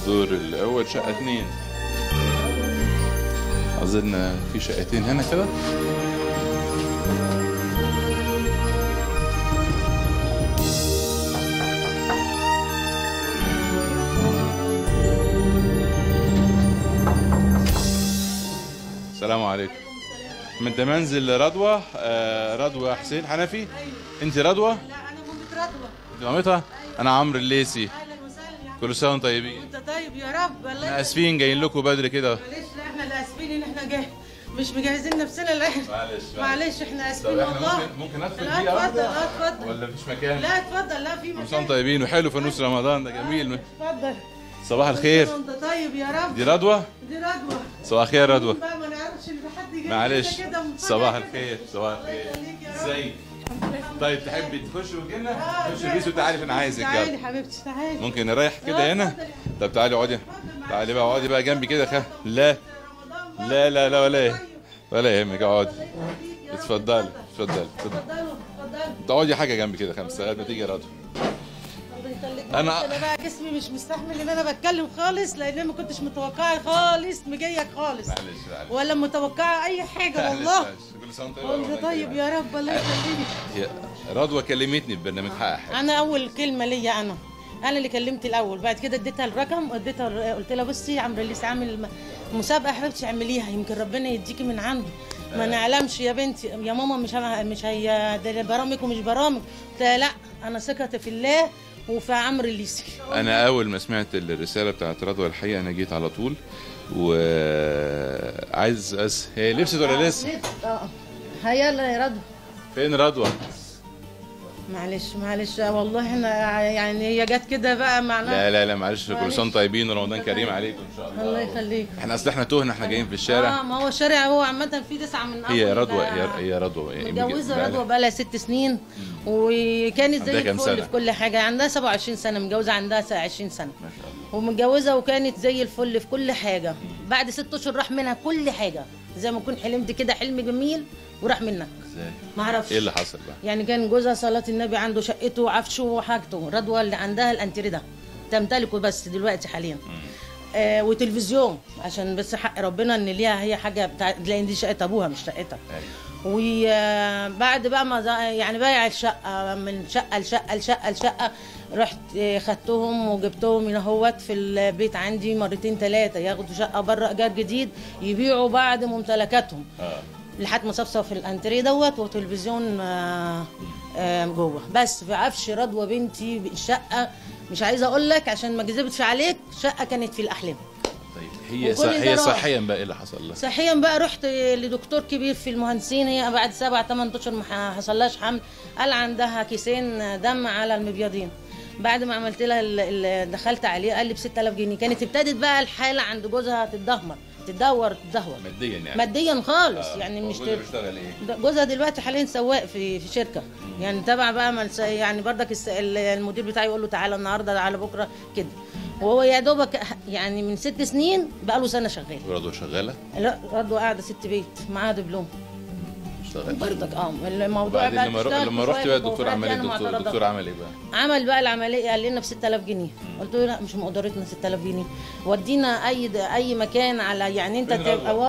الدور الاول شقه اتنين اظن في شقتين هنا كده السلام عليكم من ده منزل رضوى آه رضوى حسين حنفي انت رضوى لا انا مامة رضوى انت مامتها انا عمرو الليسي اهلا وسهلا يا كل سنه وانتم طيبين انت طيب يا رب الله احنا اسفين جايين لكم بدري كده معلش لا احنا اللي اسفين ان احنا جاي مش مجهزين نفسنا لا معلش معلش احنا اسفين طب احنا والله ممكن ممكن ندخل لا دقيقه اتفضل واحده اه اتفضل ولا مفيش مكان لا اتفضل لا في كل سنه مكان وانتم طيبين وحلو فانوس رمضان ده جميل اتفضل صباح الخير انت طيب يا رب دي رضوى دي رضوى صباح الخير يا رضوى بقى ما نعرفش ان في حد جاي معلش كده مفاجأة صباح كده. الخير صباح الخير يخليك يا رب. ازيك طيب تحبي تخش وتجينا آه، خش البيس وانت عارف انا عايزك تعالي يلا حبيبتي تعالي ممكن نريح آه، كده هنا اتفضل يا طب تعالي اقعدي تعالي بقى اقعدي بقى جنبي كده خ... لا رمضان لا لا لا ولا ايه ولا يهمك اقعدي يخليك يا رب. اتفضلي اتفضلي اتفضلي اتفضلوا اتفضلوا تقعدي حاجه جنبي كده خمسه لغايه ما تيجي يا رضوى الله يخليك أنا- انا انا بقى جسمي مش مستحمل ان انا بتكلم خالص لان أنا ما كنتش متوقعه خالص مجيك خالص معلش معلش ولا متوقعه اي حاجه معلش، والله معلش. كل سنه وانت والله طيب يا رب الله يخليك هي رضوى كلمتني في برنامج حقق حاجه انا اول كلمه ليا انا انا اللي كلمت الاول بعد كده اديتها الرقم اديتها الر- قلت لها بصي عمرو لسه عامل م- مسابقه يا حبيبتي اعمليها يمكن ربنا يديكي من عنده ما نعلمش يا بنتي يا ماما مش ه- مش هي ده برامج ومش برامج قلت لها لا انا ثقتي في الله وفي عمرو الليسي انا اول ما سمعت الرساله بتاعت رضوى الحقيقه انا جيت على طول وعايز أس... هي لبست ولا لسه اه هيلا يا رضوى فين رضوى معلش معلش والله احنا يعني هي جت كده بقى معناها لا لا لا معلش كل معلش. سنه وانتم طيبين ورمضان كريم عليكم ان شاء الله الله يخليك احنا اصل احنا تهنا احنا جايين في الشارع اه ما هو الشارع هو عامة في تسعة من هي أول رضوى ال- هي هي رضوى يعني متجوزة بقى- رضوى بقى لها ست سنين وكانت عندها زي كام الفل سنة؟ في كل حاجة عندها 27 سنة متجوزة عندها 20 سنة ما شاء الله ومتجوزة وكانت زي الفل في كل حاجة بعد ست أشهر راح منها كل حاجة زي ما كنت حلمت كده حلم جميل وراح منك ازاي ما اعرفش ايه اللي حصل بقى يعني كان جوزها صلاة النبي عنده شقته وعفشه وحاجته رضوى اللي عندها الانتري ده تمتلكه بس دلوقتي حاليا آه وتلفزيون عشان بس حق ربنا ان ليها هي حاجه بتاع لان دي شقه ابوها مش شقتها أيوة. وبعد بقى ما ز- يعني بايع الشقه من شقه لشقه لشقه لشقه رحت آه، خدتهم وجبتهم هنا هوت في البيت عندي مرتين ثلاثه ياخدوا شقه بره ايجار جديد يبيعوا بعد ممتلكاتهم اه لحد ما صفصف في الانتريه دوت وتلفزيون آه، آه، جوه بس في عفش رضوى بنتي الشقه مش عايزه اقول لك عشان ما اكذبش عليك شقه كانت في الاحلام طيب هي وكل صح... ده هي راح. صحيا بقى ايه اللي حصل لها صحيا بقى رحت لدكتور كبير في المهندسين هي بعد سبع ثمان اشهر ما حصلهاش حمل قال عندها كيسين دم على المبيضين بعد ما عملت لها ال- ال- دخلت عليه قال لي ب 6000 جنيه كانت ابتدت بقى الحاله عند جوزها تتدهمر تدور تدهور ماديا يعني ماديا خالص آه. يعني هو مش جوزها تر- بيشتغل ايه ده جوزها دلوقتي حاليا سواق في في شركه يعني تبع بقى ملس- يعني بردك الس- ال- المدير بتاعي يقول له تعالى النهارده تعالى بكره كده وهو يا دوبك يعني من ست سنين بقى له سنه شغال رضوى شغاله لا رضوى قاعده ست بيت معاها دبلوم اشتغل بردك اه الموضوع وبعدين بقى لما رو... تشتغل لما شوية رحت بقى في الدكتور عمل ايه موضوعات الدكتور أنا الدكتور معترضة. عمل ايه بقى عمل بقى العمليه قال لنا ب 6000 جنيه قلت له لا مش مقدرتنا 6000 جنيه ودينا اي اي مكان على يعني انت فين رضوى؟ تبقى